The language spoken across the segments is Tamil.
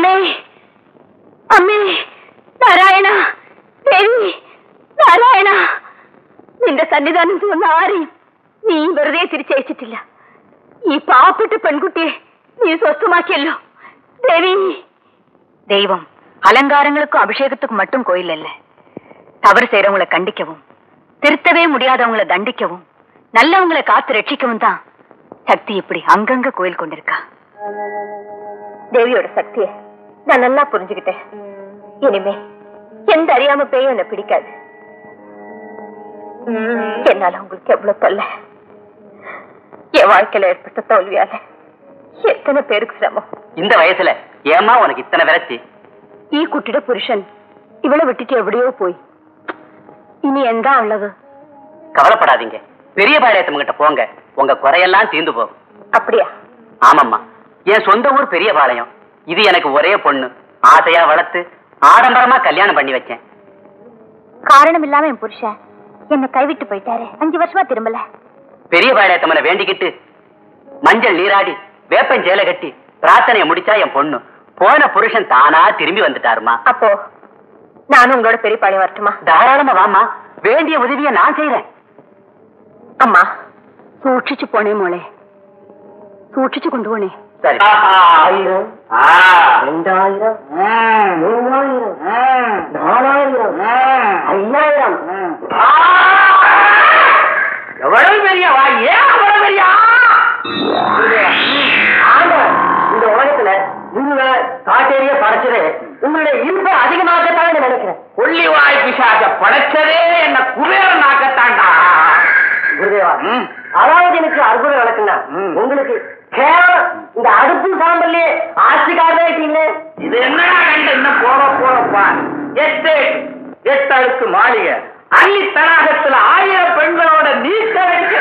അമ്മേ അമ്മേ നാരായണ ദേവി നാരായണ നിന്റെ സന്നിധാനത്ത് വന്ന ആരെയും നീ വെറുതെ തിരിച്ചയച്ചിട്ടില്ല ഈ പാവപ്പെട്ട പെൺകുട്ടിയെ നീ സ്വസ്ഥമാക്കിയല്ലോ ദേവി தெய்வம் அலங்காரங்களுக்கும் அபிஷேகத்துக்கும் மட்டும் கோயில் இல்ல தவறு செய்யறவங்களை கண்டிக்கவும் திருத்தவே முடியாதவங்களை தண்டிக்கவும் நல்லவங்களை காத்து ரட்சிக்கவும் தான் சக்தி இப்படி அங்கங்க கோயில் கொண்டிருக்கா தேவியோட சக்தியை நான் நல்லா புரிஞ்சுக்கிட்டேன் இனிமே எந்த அறியாம பேயும் என்ன பிடிக்காது என்னால உங்களுக்கு எவ்வளவு தொல்லை என் வாழ்க்கையில ஏற்பட்ட தோல்வியால எத்தனை பேருக்கு சிரமம் இந்த வயசுல ஏமா உனக்கு இத்தனை விரச்சி ഈ കുട്ടിയുടെ പുരുഷൻ ഇവളെ വിട്ടിട്ട് എവിടെയോ പോയി ഇനി എന്താ ഉള്ളത് கவலைப்படாதீங்க பெரிய பாளையத்தம் கிட்ட போங்க உங்க குறையெல்லாம் தீர்ந்து போகும் அப்படியா ஆமாம்மா என் சொந்த ஊர் பெரிய பாளையம் இது எனக்கு ஒரே பொண்ணு ஆசையா வளர்த்து ஆடம்பரமா கல்யாணம் பண்ணி வச்சேன் காரணம் இல்லாம என் புருஷன் என்ன கைவிட்டு போயிட்டாரு அஞ்சு வருஷமா திரும்பல பெரிய பாளையத்தம்மனை வேண்டிக்கிட்டு மஞ்சள் நீராடி வேப்பன் சேலை கட்டி பிரார்த்தனையை முடிச்சா என் பொண்ணு போன புருஷன் தானா திரும்பி வந்துட்டாருமா அப்போ நானும் உங்களோட பெரிய பாளையம் வரட்டுமா தாராளமா வாமா வேண்டிய உதவியை நான் செய்யறேன் അമ്മ സൂക്ഷിച്ചു പോണേ മോളെ സൂക്ഷിച്ചു കൊണ്ടുപോണേ சரி ஆயிரம் ரெண்டாயிரம் மூவாயிரம் நாலாயிரம் ஐயாயிரம் எவ்வளவு பெரிய வா ஏன் அவ்வளவு பெரிய ஆண்டவன் இந்த உலகத்துல நீங்க காட்டேரிய படைச்சது உங்களுடைய இருப்பை அதிகமாகத்தான் நினைக்கிறேன் கொள்ளிவாய் பிசாச படைச்சதே என்ன குபேரன் ஆக்கத்தாண்டா குருதேவா அதாவது எனக்கு அற்புதம் நடக்குன்னா உங்களுக்கு கேவலம் இந்த அடுப்பு சாம்பல்லே ஆட்சிக்காரே இருக்கீங்களே இது என்னடா கண்டு இன்னும் போற போறப்பா எட்டு எட்டு அடுக்கு மாளிகை அள்ளி தடாகத்துல ஆயிரம் பெண்களோட நீக்க வச்சு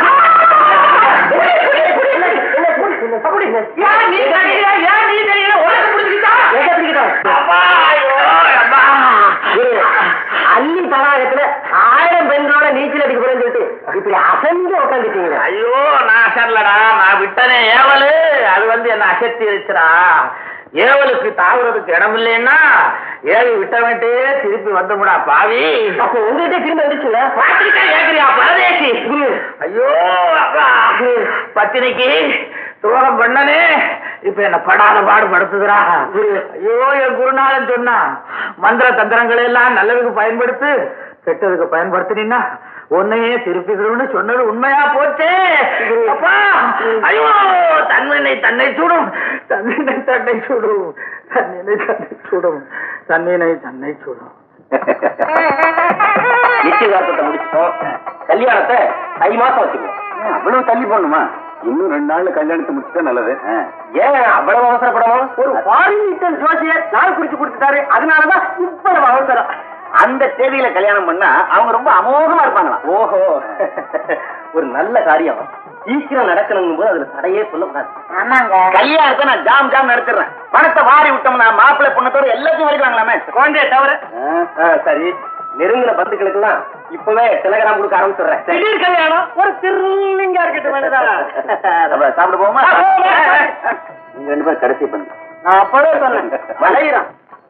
ஏன் நீ தெரியல ஏன் நீ தெரியல உனக்கு பிடிச்சிக்கிட்டா அப்பா, ஐயோ, அப்பா. அள்ளி தடாகத்துல ஆயிரம் பெண்களோட நீச்சல் அடிக்க போறேன்னு சொல்லிட்டு இப்படி அசந்து உட்காந்துட்டீங்க ஐயோ நான் அசரலடா நான் விட்டனே ஏவலு அது வந்து என்ன அசத்தி வச்சுடா ஏவலுக்கு தாவுறதுக்கு இடம் இல்லைன்னா ஏவி விட்டவன்ட்டே திருப்பி வந்துமுடா பாவி அப்ப உங்ககிட்ட திரும்ப வந்துச்சுல பாத்துக்கிட்டே கேக்குறியா பரதேசி ஐயோ அப்பா பத்தினிக்கு துரோகம் பண்ணனே இப்ப என்ன படாத பாடு படுத்துதுடா ஐயோ என் குருநாதன் சொன்னா மந்திர தந்திரங்களை எல்லாம் நல்லதுக்கு பயன்படுத்து கெட்டதுக்கு பயன்படுத்தினா உன்னையே திருப்பிக்கணும்னு சொன்னது உண்மையா போச்சே அப்பா ஐயோ தன்வினை தன்னை சுடும் தன்வினை தன்னை சுடும் தன்னினை தன்னை சுடும் தன்னினை தன்னை சுடும் நிச்சயதார்த்தத்தை முடிச்சிட்டோம் கல்யாணத்தை தை மாசம் வச்சுக்கணும் அவ்வளவு தள்ளி போடணுமா இன்னும் ரெண்டு நாள்ல கல்யாணத்தை முடிச்சுட்டா நல்லது ஏன் அவ்வளவு அவசரப்படணும் ஒரு ஃபாரின் ஜோசியர் நாள் குறிச்சு கொடுத்துட்டாரு அதனாலதான் இவ்வளவு அவசரம் அந்த தேதியில கல்யாணம் பண்ணா அவங்க ரொம்ப அமோகமா இருப்பாங்களாம் ஓஹோ ஒரு நல்ல காரியம் சீக்கிரம் நடக்கணும் போது அதுல தடையே சொல்லக்கூடாது ஆமாங்க கல்யாணத்தை நான் ஜாம் ஜாம் நடத்திடுறேன் பணத்தை வாரி விட்டோம்னா மாப்பிள்ளை பொண்ணத்தோட எல்லாத்தையும் வரைக்கலாங்களாமே குழந்தைய தவிர சரி நெருங்கின பந்துக்களுக்கு எல்லாம் இப்பவே டெலகிராம் கொடுக்க ஆரம்பிச்சிடுறேன் திடீர் கல்யாணம் ஒரு திருநீங்க இருக்கட்டும் சாப்பிட போமா நீங்க ரெண்டு பேரும் கடைசி பண்ணு நான் அப்பவே சொன்னேன் வளையிறான்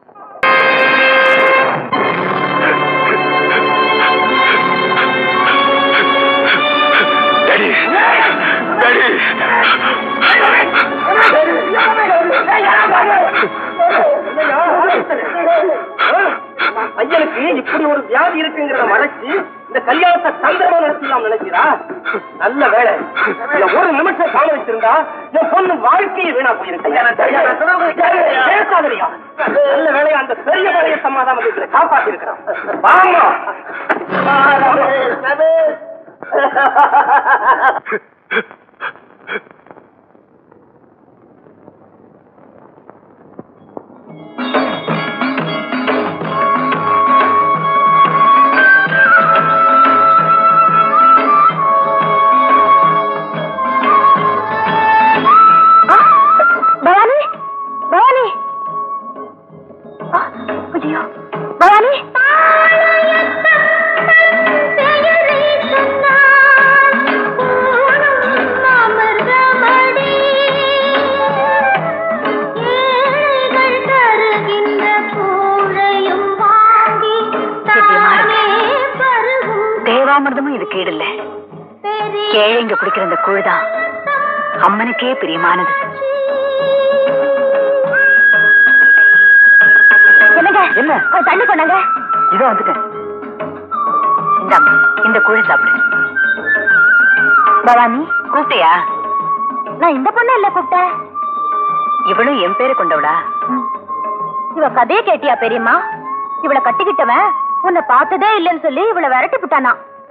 பையனுக்கு இப்படி ஒரு வியாதி இருக்குங்கிறத மறைச்சு இந்த கல்யாணத்தை சந்திரமா நடத்தலாம் நினைக்கிறா நல்ல வேலை இந்த ஒரு நிமிஷம் காண வச்சிருந்தா என் பொண்ணு வாழ்க்கையை வீணா போயிருக்கு பேசாதறியா நல்ல வேலையா அந்த பெரிய வேலையை சமாதானம் காப்பாத்தி இருக்கிறான் வாமா பவானி பவானி ஆ, ஐயோ பவானி பெயரை சொன்னால் போடும் அமர்தான் தேவாமிர்தமும் இது கேடில்ல கேழைங்க குடிக்கிற இந்த கூழ்தான் அம்மனுக்கே பிரியமானது என்னங்க என்ன? கொஞ்சம் தண்ணி கொண்டாங்க இதோ வந்துட்டேன் இந்தாம்மா இந்த கூழ் சாப்பிடு பவானி கூப்பிட்டியா நான் இந்த பொண்ணு இல்ல கூப்பிட்டேன் இவளும் என் பேரு கொண்டவளா ம். இவ கதைய கேட்டியா பெரியம்மா இவளை கட்டிக்கிட்டவன் உன்னை பார்த்ததே இல்லைன்னு சொல்லி இவளை விரட்டி விட்டானா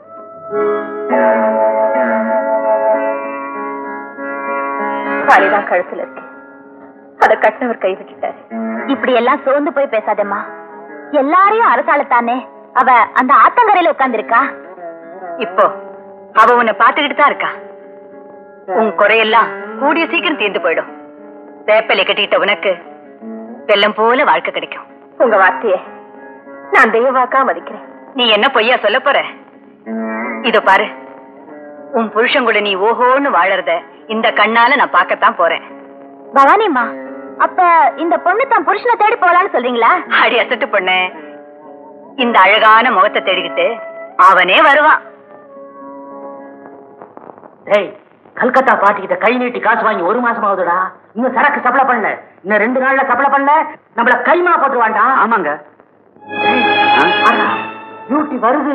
காலிதான் கழுத்துல இருக்கு அத கட்டினவர் கை விட்டுட்டாரு இப்படி எல்லாம் சோர்ந்து போய் பேசாதேம்மா எல்லாரையும் அரசாளத்தானே அவ அந்த ஆத்தங்கரையில உட்கார்ந்திருக்கா இப்போ அவ உன்னை பாத்துக்கிட்டு தான் இருக்கா உன் குறையெல்லாம் கூடிய சீக்கிரம் தீர்ந்து போயிடும் வேப்பலை கட்டிக்கிட்ட உனக்கு வெள்ளம் போல வாழ்க்கை கிடைக்கும் உங்க வார்த்தைய நான் தெய்வாக்கா மதிக்கிறேன் நீ என்ன பொய்யா சொல்ல போற இதோ பாரு உன் புருஷன் கூட நீ ஓஹோன்னு வாழறத இந்த கண்ணால நான் பார்க்கத்தான் போறேன் பவானிம்மா அப்ப இந்த பொண்ணு தான் புருஷனை தேடி போகலான்னு சொல்றீங்களா அடி அசட்டு பொண்ணு இந்த அழகான முகத்தை தேடிக்கிட்டு அவனே வருவான் டேய் கல்கத்தா பாட்டிக்கிட்ட கை நீட்டி காசு வாங்கி ஒரு மாசம் ஆகுதுடா இன்னும் சரக்கு சப்ளை பண்ணல இன்னும் ரெண்டு நாள்ல சப்ளை பண்ணல நம்மள கைமா போட்டுருவான்டா ஆமாங்க டியூட்டி வருது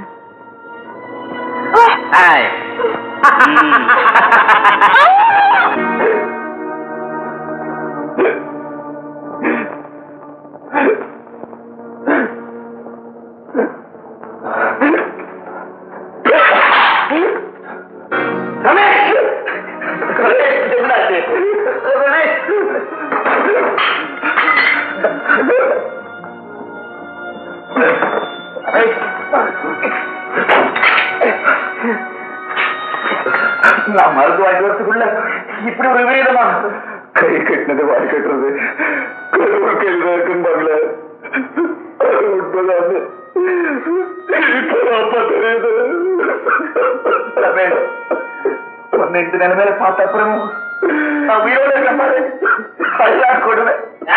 நான் மருந்து வாங்கி வரதுக்குள்ள இப்படி ஒரு விபரீதமா கை கட்டினது வாய் கட்டுறது கடவுள் கையில் இருக்கும்பாங்களே அது உண்மைதான் இப்பதான் அப்பா தெரியுது ரமேஷ், உன்னை இந்த நிலைமையில பார்த்த அப்புறமும் நான் உயிரோட இருக்க மாதிரி ஐயா கொடுவேன்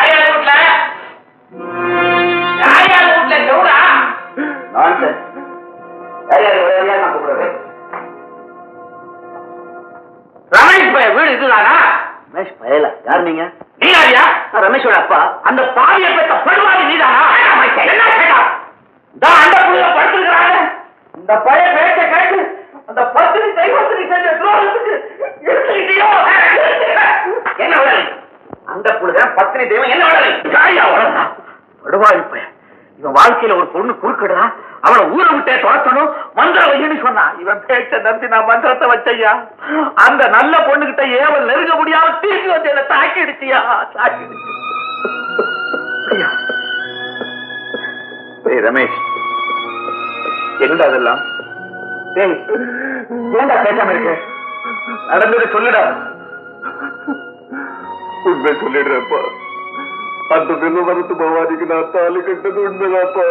நான் சார் நான் கூப்பிடுறேன் ரமேஷ் பைய வீடு இதுதானா ரமேஷ் பயல யார் நீங்க நீ யாரியா நான் ரமேஷோட அப்பா அந்த பாவியை பெற்ற படுவாவி நீதானா என்ன கேட்டா நான் அந்த புள்ள படுத்துக்கிறாங்க இந்த பழைய பேச்ச கேட்டு அந்த பத்தினி தெய்வத்தினி செஞ்ச துரோகத்துக்கு எடுத்துக்கிட்டியோ என்ன விடலை அந்த புள்ள பத்தினி தெய்வம் என்ன விடலை ஜாலியா வளர்ந்தா படுவாவி பையன் இவன் வாழ்க்கையில ஒரு பொண்ணு குறுக்கிடுறா அவனை ஊரை விட்டே துரத்தணும் மந்திரம் வையன்னு சொன்னான் இவன் பேச்ச நம்பி நான் மந்திரத்தை வச்சையா அந்த நல்ல பொண்ணுகிட்ட ஏவல் நெருங்க முடியாம தீர்ந்து வந்து என்ன தாக்கிடுச்சியா தாக்கிடுச்சு ஐயா ஏய் ரமேஷ் என்னடா அதெல்லாம் டேய், ஏன்டா பேசாம இருக்க நடந்ததை சொல்லுடா உண்மை சொல்லிடுறேன்ப்பா அந்த வில்லவரத்து பவானிக்கு நான் தாலி கட்டது உண்மைதான்ப்பா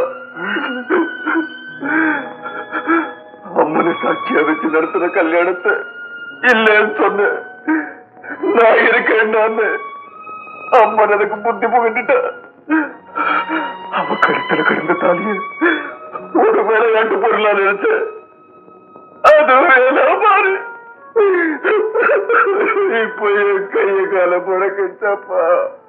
அம்மனை சாட்சியா வச்சு நடத்துற கல்யாணத்தை இல்லைன்னு சொன்னேன் நான் இருக்கேன்னு அம்மன் எனக்கு புத்தி புகட்டுட்டா அவ கழுத்துல கிடந்த தாலிய ஒரு விளையாட்டு பொருளா நினைச்சேன் அது வேலை பாரு இப்போ என் கைய கால புடக்கிச்சப்பா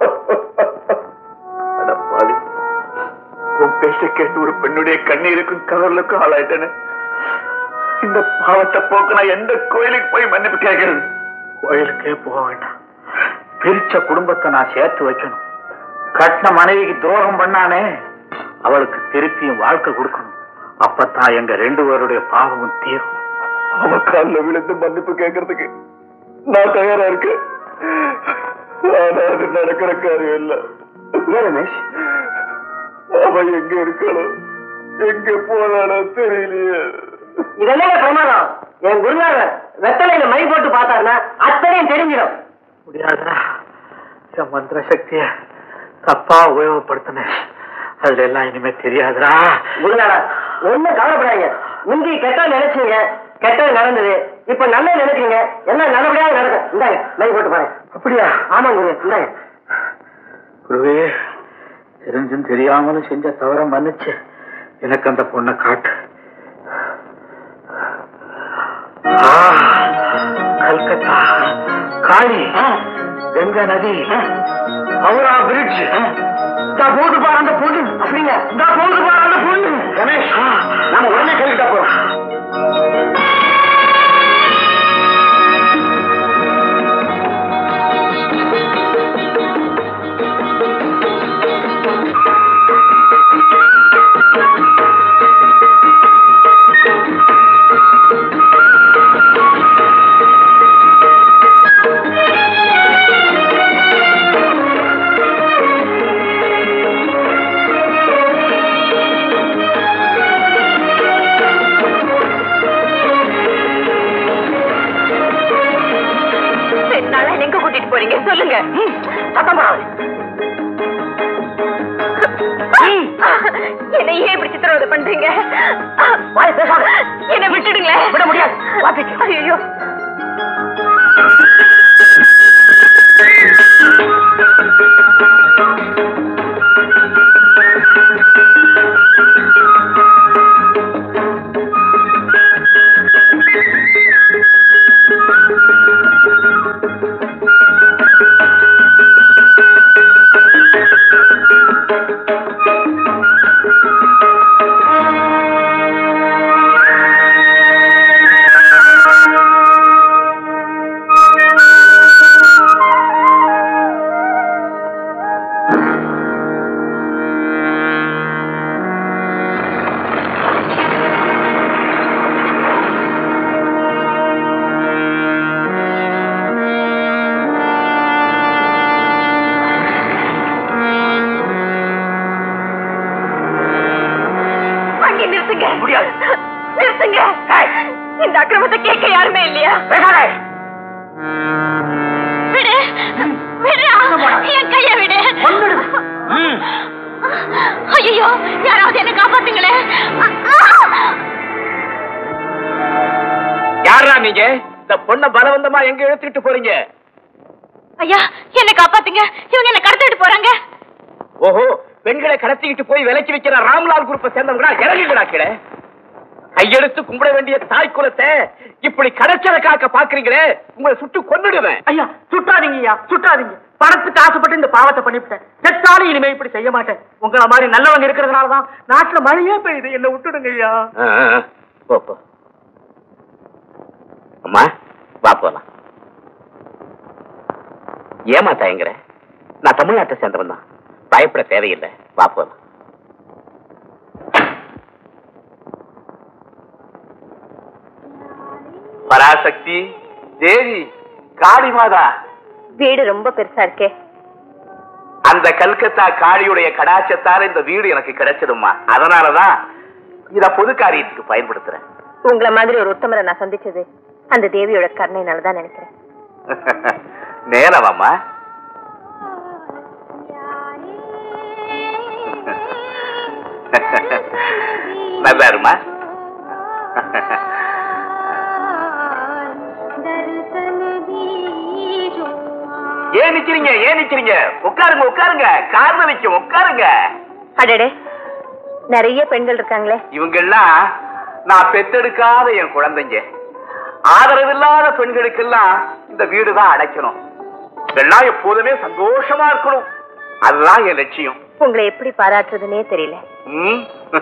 அடப்பாவி உன் பேச கேட்டு ஒரு பெண்ணுடைய கண்ணீருக்கும் கவர்லுக்கும் ஆளாயிட்டேன்னு இந்த பாவத்தை போக்கு நான் எந்த கோயிலுக்கு போய் மன்னிப்பு கேட்கறது கோயிலுக்கே போக வேண்டாம் பிரிச்ச குடும்பத்தை நான் சேர்த்து வைக்கணும் கட்டின மனைவிக்கு துரோகம் பண்ணானே அவளுக்கு திருப்பியும் வாழ்க்கை கொடுக்கணும் அப்பதான் எங்க ரெண்டு பேருடைய பாவமும் தீரும் அவ காலில் விழுந்து மன்னிப்பு கேட்கறதுக்கு நான் தயாரா இருக்கேன் ஆனா அது நடக்கிற காரியம் இல்ல ஏன் ரமேஷ் அவ எங்க இருக்காளோ எங்க போனாலோ தெரியலையே இதெல்லாம் பிரமாதம் என் குருநாதர் வெத்தலையில மை போட்டு பார்த்தாருன்னா அத்தனையும் தெரிஞ்சிடும் முடியாதா என் மந்திர சக்திய தப்பா உபயோகப்படுத்தினேன் அதுல எல்லாம் இனிமே தெரியாதுடா குருநாதர் ஒண்ணு கவலைப்படாங்க முந்தி கெட்டது நினைச்சீங்க கெட்டது நடந்தது இப்ப நல்ல நினைக்கிறீங்க எல்லாம் நல்லபடியாக நடக்கும் இந்தாங்க மை போட்டு பாருங்க அப்படியா ஆமா குரு இந்தாங்க குருவே தெரிஞ்சும் தெரியாமலும் செஞ்ச தவற மன்னிச்சு எனக்கு அந்த பொண்ணை காட்டு கல்கத்தா காளி கங்கா நதி ஹவுரா பிரிட்ஜ் நான் போது பாரு அந்த பொண்ணு அப்படிங்க நான் போது பாரு அந்த பொண்ணு கணேஷ் நாம உடனே கல்கத்தா போறோம் ரெண்டு நாளா எங்க கூட்டிட்டு போறீங்க சொல்லுங்க சத்தம் போடாதே. என்ன ஏன் இப்படி சித்திரவதை பண்றீங்க வாய் பேசாத. என்ன விட்டுடுங்களேன் விட முடியாது. வாசிச்சு. ஐயோ அங்கே நிறுத்துங்க முடியாது. நிறுத்துங்க இந்த அக்கிரமத்தை கேட்க யாருமே இல்லையா பேசாதே. விடு விடு என் கைய விடு கொன்னுடு. ம். ஐயோ யாராவது என்ன காப்பாத்துங்களேன் யாரா நீங்க இந்த பொண்ண பலவந்தமா எங்க இழுத்துட்டு போறீங்க ஐயா என்ன காப்பாத்துங்க இவங்க என்ன கடத்திட்டு போறாங்க ஓஹோ பெண்களை கடத்திக்கிட்டு போய் விலைக்கு வைக்கிற ராம்லால் குரூப்பை சேர்ந்தவங்களா இறங்குங்களா கீழே கையெடுத்து கும்பிட வேண்டிய தாய் குலத்தை இப்படி கடைச்சல காக்க பாக்குறீங்களே உங்களை சுட்டு கொன்னுடுவேன் ஐயா சுட்டாதீங்க ஐயா சுட்டாதீங்க பணத்துக்கு ஆசைப்பட்டு இந்த பாவத்தை பண்ணிவிட்டேன் செத்தாலும் இனிமே இப்படி செய்ய மாட்டேன் உங்களை மாதிரி நல்லவங்க இருக்கிறதுனால தான் நாட்டுல மழையே பெய்யுது என்ன விட்டுடுங்க ஐயா ஆ, ஆ, ஆ. போ போ அம்மா வா போலாம் ஏமா தயங்குற நான் தமிழ்நாட்டை சேர்ந்தவன் தான் பயப்பட தேவையில்லை வா போலாம் பராசக்தி தேவி காளி மாதா வீடு ரொம்ப பெருசா இருக்கே அந்த கல்கத்தா காளியுடைய கடாச்சத்தால இந்த வீடு எனக்கு கிடைச்சதும்மா அதனாலதான் இத பொது காரியத்துக்கு பயன்படுத்துறேன் உங்கள மாதிரி ஒரு உத்தமரை நான் சந்திச்சது அந்த தேவியோட கருணையினால தான் நினைக்கிறேன் நேரமாம்மா நல்லா இருமா ஏன் நிக்கிறீங்க ஏன் நிக்கிறீங்க உட்காருங்க உட்காருங்க காரணம் நிக்கும் உட்காருங்க அடடே நிறைய பெண்கள் இருக்காங்களே இவங்கெல்லாம் நான் பெத்தெடுக்காத என் குழந்தைங்க ஆதரவில்லாத பெண்களுக்கெல்லாம் இந்த வீடு தான் அடைக்கணும் இதெல்லாம் எப்போதுமே சந்தோஷமா இருக்கணும் அதுதான் என் லட்சியம் உங்களை எப்படி பாராட்டுறதுன்னே தெரியல ம்?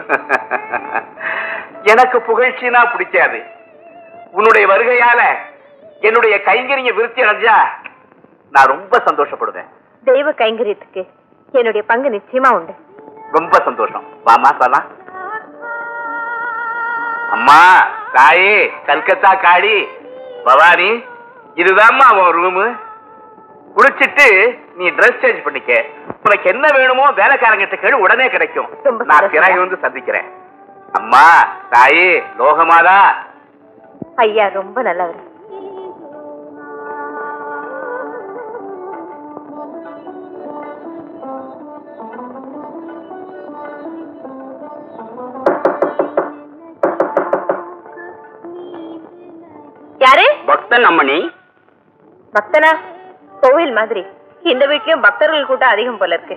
எனக்கு புகழ்ச்சினா பிடிக்காது உன்னுடைய வருகையால என்னுடைய கைங்கரிய விருத்தி அடைஞ்சா நான் ரொம்ப சந்தோஷப்படுவேன் தெய்வ கைங்கரியத்துக்கு என்னுடைய பங்கு நிச்சயமா உண்டு ரொம்ப சந்தோஷம் வாமா சொல்லலாம் அம்மா தாயே கல்கத்தா காளி பவானி இதுதாம்மா உன் ரூமு குடிச்சிட்டு நீ ட்ரெஸ் சேஞ்ச் பண்ணிக்க உனக்கு என்ன வேணுமோ வேலைக்காரங்கிட்ட கேளு உடனே கிடைக்கும் ரொம்ப நான் சந்தோஷம். பிறகு வந்து சந்திக்கிறேன் அம்மா தாயே லோகமாதா ஐயா ரொம்ப நல்லவர் யாரு பக்தன் அம்மணி பக்தனா கோவில் மாதிரி இந்த வீட்லயும் பக்தர்கள் கூட்டம் அதிகம் போல இருக்கு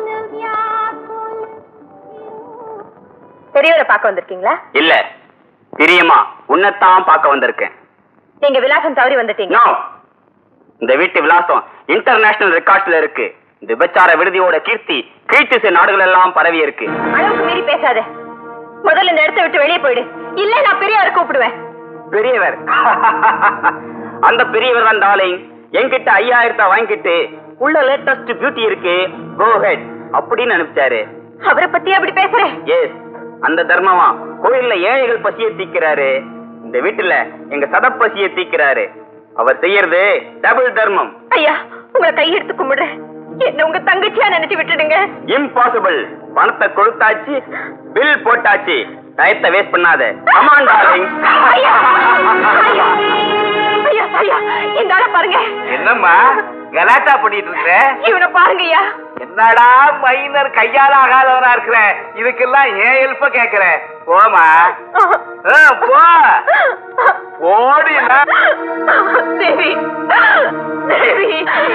பெரியவரை பார்க்க வந்திருக்கீங்களா இல்ல பிரியமா உன்னைத்தான் பார்க்க வந்திருக்கேன் நீங்க விலாசம் தவறி வந்துட்டீங்க நோ இந்த வீட்டு விலாசம் இன்டர்நேஷனல் ரெக்கார்ட்ஸ்ல இருக்கு இந்த விபச்சார விடுதியோட கீர்த்தி கீழ்த்திசை நாடுகள் எல்லாம் பரவி இருக்கு அளவுக்கு மீறி பேசாத முதல்ல இந்த இடத்தை விட்டு வெளியே போயிடு இல்ல நான் பெரியவரை கூப்பிடுவேன் பெரியவர் அந்த பெரியவர் தான் டார்லிங் என்கிட்ட ஐயாயிரத்தை வாங்கிட்டு உள்ள லேட்டஸ்ட் பியூட்டி இருக்கு கோ ஹெட் அப்படின்னு அனுப்பிச்சாரு அவரை பத்தி அப்படி பேசுறேன் எஸ் அந்த தர்மமா கோயில்ல ஏழைகள் பசியை தீக்கிறாரு இந்த வீட்டுல எங்க சதப்பசியை தீக்கிறாரு அவர் செய்யறது டபுள் தர்மம் ஐயா உங்களை கையெடுத்து கும்பிடுறேன் என்ன உங்க தங்கச்சியா நினைச்சு விட்டுடுங்க இம்பாசிபிள் பணத்தை கொடுத்தாச்சு பில் போட்டாச்சு டயத்தை வேஸ்ட் பண்ணாத கமான் டார்லிங் ஐயா ஐயா ஐயா ஐயா இந்த ஆளை பாருங்க என்னம்மா கலாட்டா பண்ணிட்டு இருக்க இவனை பாருங்க ஐயா என்னடா மைனர் கையால ஆகாதவனா இருக்கிற இதுக்கெல்லாம் ஏன் ஹெல்ப்ப கேக்குற போமா ஆ, போ போடினா Devi Devi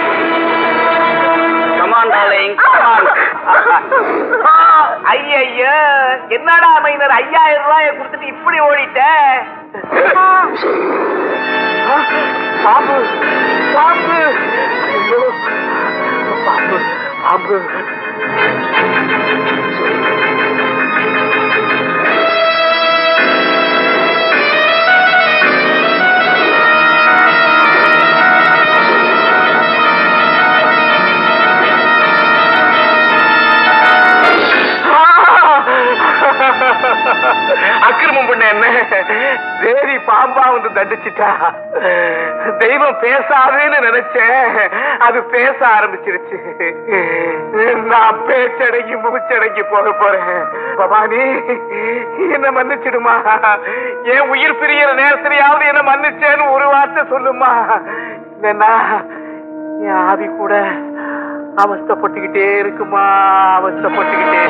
come on darling come on ஐயய்யோ என்னடா மைனர் ஐயாயிரம் ரூபாய கொடுத்துட்டு இப்படி ஓடிட்ட பாம்பு பாம்பு ஐயோ, பாம்பு பாம்பு அக்கிரமம் பண்ண என்ன தேவி பாம்பா வந்து தண்டிச்சிட்டா தெய்வம் பேசாதுன்னு நினைச்சேன் அது பேச ஆரம்பிச்சிருச்சு நான் பேச்சடங்கி மூச்சடங்கி போக போறேன் பவானி என்ன மன்னிச்சிடுமா என் உயிர் பிரியற நேரத்திலேயாவது என்ன மன்னிச்சேன்னு ஒரு வார்த்தை சொல்லுமா இல்லைன்னா என் ஆவி கூட அவஸ்தைப்பட்டுக்கிட்டே இருக்குமா அவஸ்தைப்பட்டுக்கிட்டே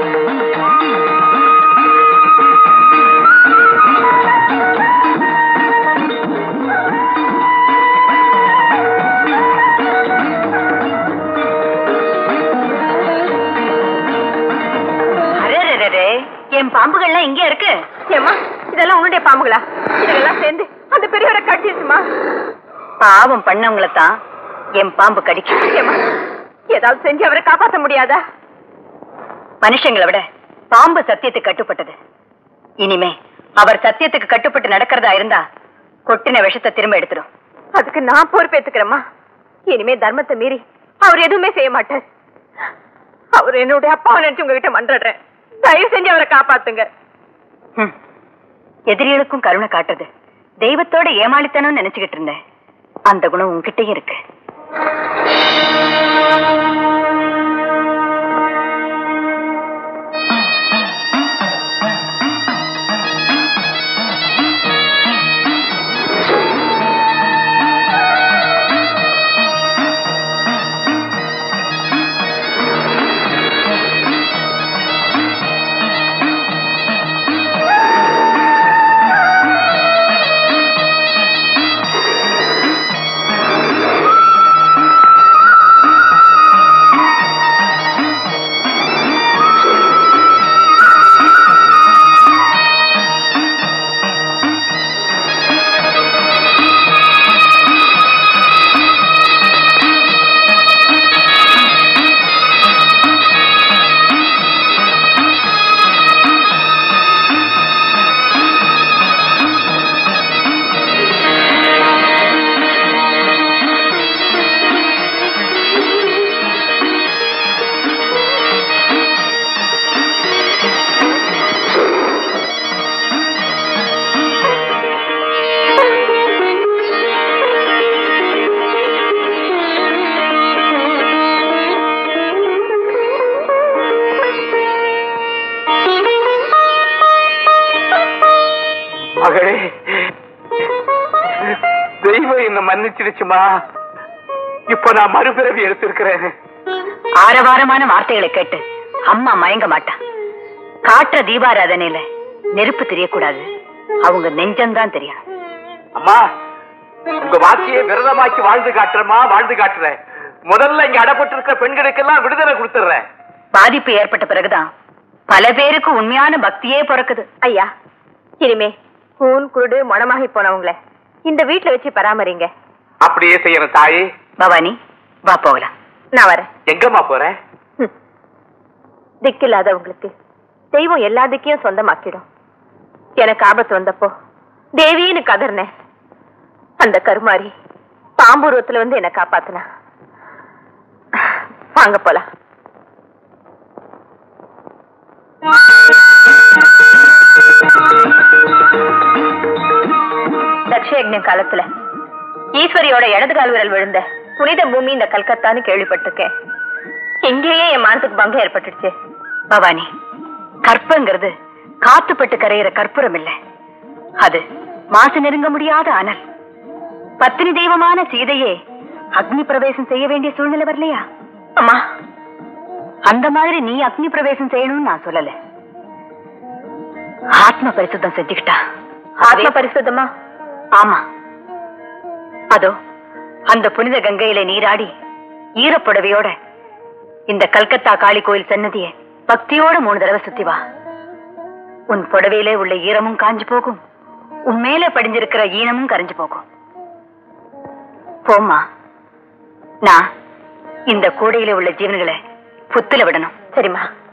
அரே என் பாம்புகள்லாம் இங்கே இருக்கு ஏம்மா இதெல்லாம் உன்னுடைய பாம்புகளா இதெல்லாம் சேர்ந்து அந்த பெரியவரை கட்டிடுச்சுமா பாவம் பண்ணவங்கள தான் என் பாம்பு கடிக்கும் ஏம்மா ஏதாவது செஞ்சு அவரை காப்பாற்ற முடியாதா மனுஷங்களை விட பாம்பு சத்தியத்துக்கு கட்டுப்பட்டது இனிமே அவர் சத்தியத்துக்கு கட்டுப்பட்டு நடக்கிறதா இருந்தா கொட்டின விஷத்தை திரும்ப எடுத்துடும் அதுக்கு நான் பொறுப்பேத்துக்கிறேம்மா இனிமே தர்மத்தை மீறி அவர் எதுவுமே செய்ய மாட்டார் அவர் என்னுடைய அப்பாவை நினைச்சு உங்ககிட்ட மன்றாடுறேன் தயவு செஞ்சு அவரை காப்பாத்துங்க ஹம். எதிரிகளுக்கும் கருணை காட்டுது தெய்வத்தோட ஏமாளித்தனம்னு நினைச்சுக்கிட்டு இருந்தேன் அந்த குணம் உன்கிட்டயும் இருக்கு மகளே தெய்வம் என்ன மன்னிச்சிடுச்சுமா இப்ப நான் மறுபிறவி எடுத்திருக்கிறேன் ஆரவாரமான வார்த்தைகளை கேட்டு அம்மா மயங்க மாட்டா காட்டுற தீபாராதனையில நெருப்பு தெரியக்கூடாது அவங்க நெஞ்சம்தான் தெரியும் அம்மா உங்க வாக்கியை விரதமாக்கி வாழ்ந்து காட்டுறமா வாழ்ந்து காட்டுறேன் முதல்ல இங்க அடப்பட்டு இருக்க பெண்களுக்கெல்லாம் விடுதலை கொடுத்துறேன் பாதிப்பு ஏற்பட்ட பிறகுதான் பல பேருக்கு உண்மையான பக்தியே பிறக்குது ஐயா இனிமே கூன் குருடு மொனமாகி போனவங்கள இந்த வீட்டுல வச்சு பராமரிங்க அப்படியே செய்யறேன் தாயே பவானி வா போகலாம் நான் வரேன் எங்கம்மா போற ஹம். திக்கில்லாதவங்களுக்கு தெய்வம் எல்லா திக்கையும் சொந்தமாக்கிடும் எனக்கு ஆபத்து வந்தப்போ தேவின்னு கதர்னேன் அந்த கருமாரி பாம்பூர்வத்துல வந்து என்ன காப்பாத்துனா வாங்க போலாம் தட்சயஜ்ஞம் காலத்துல ஈஸ்வரியோட இடது கால் விரல் விழுந்த புனித பூமி இந்த கல்கத்தான்னு கேள்விப்பட்டிருக்கேன் இங்கேயே என் மானத்துக்கு பங்கம் ஏற்பட்டுடுச்சு பவானி கற்பங்கிறது காத்துப்பட்டு கரையிற கற்பூரம் இல்ல அது மாசு நெருங்க முடியாத அனல் பத்தினி தெய்வமான சீதையே அக்னி பிரவேசம் செய்ய வேண்டிய சூழ்நிலை வரலையா அம்மா அந்த மாதிரி நீ அக்னி பிரவேசம் செய்யணும்னு நான் சொல்லல ஆத்ம பரிசுத்தம் செஞ்சுக்கிட்டா ஆத்ம பரிசுத்தமா ஆமா அதோ அந்த புனித கங்கையில நீராடி ஈரப்புடவையோட இந்த கல்கத்தா காளி கோயில் சன்னதிய பக்தியோட மூணு தடவை சுத்தி வா உன் புடவையிலே உள்ள ஈரமும் காஞ்சு போகும் உன் மேல படிஞ்சிருக்கிற ஈனமும் கரைஞ்சு போகும் போம்மா நான் இந்த கூடையில உள்ள ஜீவன்களை புத்துல விடணும் சரிம்மா